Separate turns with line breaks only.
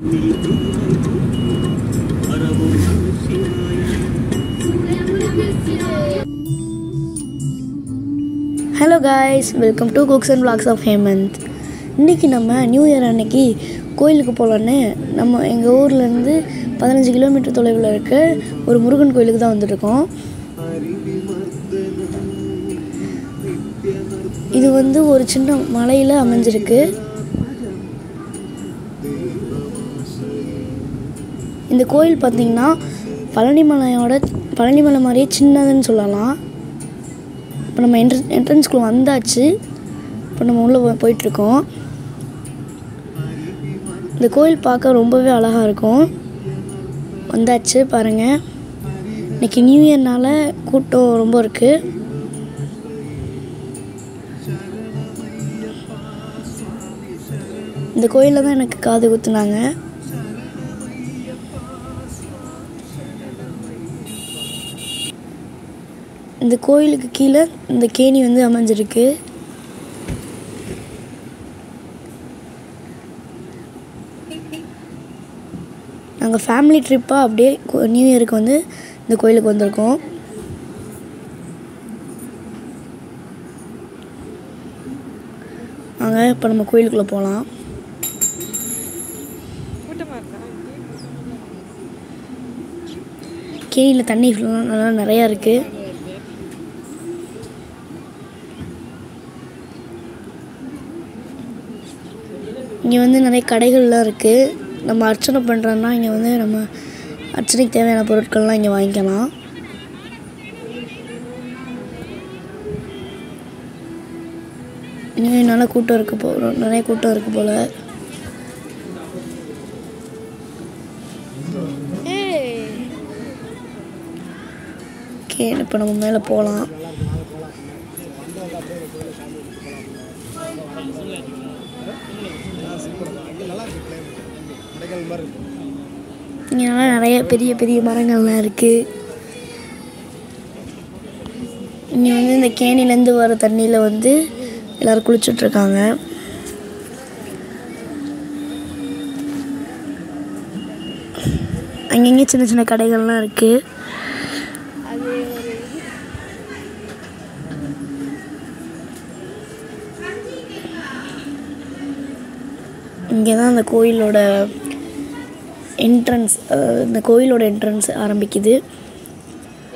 hello guys welcome to cooks and vlogs of Hemanth இன்றைக்கி நம்ம new year அன்னைக்கு கோயிலுக்கு போகலான்னு நம்ம எங்கள் ஊர்லேருந்து பதினஞ்சு கிலோமீட்டர் தொலைவில் இருக்க ஒரு முருகன் கோயிலுக்கு தான் வந்துட்டுருக்கோம் இது வந்து ஒரு சின்ன மலையில் அமைஞ்சிருக்கு இந்த கோயில் பார்த்திங்கன்னா பழனிமலையோட பழனிமலை மாதிரியே சின்னதுன்னு சொல்லலாம் இப்போ நம்ம என்ட்ர என்ட்ரன்ஸ்குள்ளே வந்தாச்சு இப்போ நம்ம உள்ளே போ- போயிட்டுருக்கோம் இந்த கோயில் பார்க்க ரொம்பவே அழகாக இருக்கும் வந்தாச்சு பாருங்கள் இன்னைக்கு நியூ இயர்னால கூட்டம் ரொம்ப இருக்குது இந்த கோயிலில் தான் எனக்கு காது குத்துனாங்க இந்த கோயிலுக்கு கீழே இந்த கேணி வந்து அமைஞ்சிருக்கு நாங்கள் ஃபேமிலி ட்ரிப்பாக அப்படியே கோ- நியூ இயருக்கு வந்து இந்த கோயிலுக்கு வந்திருக்கோம் வாங்க இப்போ நம்ம கோயிலுக்குள்ளே போகலாம் கேணியில் தண்ணி full-ஆ நல்லா நிறையா இருக்குது இங்கே வந்து நிறைய கடைகள்லாம் இருக்குது நம்ம அர்ச்சனை பண்ணுறோன்னா இங்கே வந்து நம்ம அர்ச்சனைக்கு தேவையான பொருட்கள்லாம் இங்கே வாங்கிக்கலாம் இங்கே நல்ல கூட்டம் இருக்கு போ நிறைய கூட்டம் இருக்கு போல் ஓகே இப்போ நம்ம மேலே போகலாம் இங்கே நல்லா நிறைய பெரிய பெரிய மரங்கள்லாம் இருக்குது இங்கே வந்து இந்த கேணிலேருந்து வர தண்ணியில் வந்து எல்லோரும் குளிச்சுட்ருக்காங்க அங்கங்கே சின்ன சின்ன கடைகள்லாம் இருக்குது இங்கே தான் அந்த கோயிலோட என்ட்ரன்ஸ் இந்த கோயிலோட என்ட்ரன்ஸ் ஆரம்பிக்குது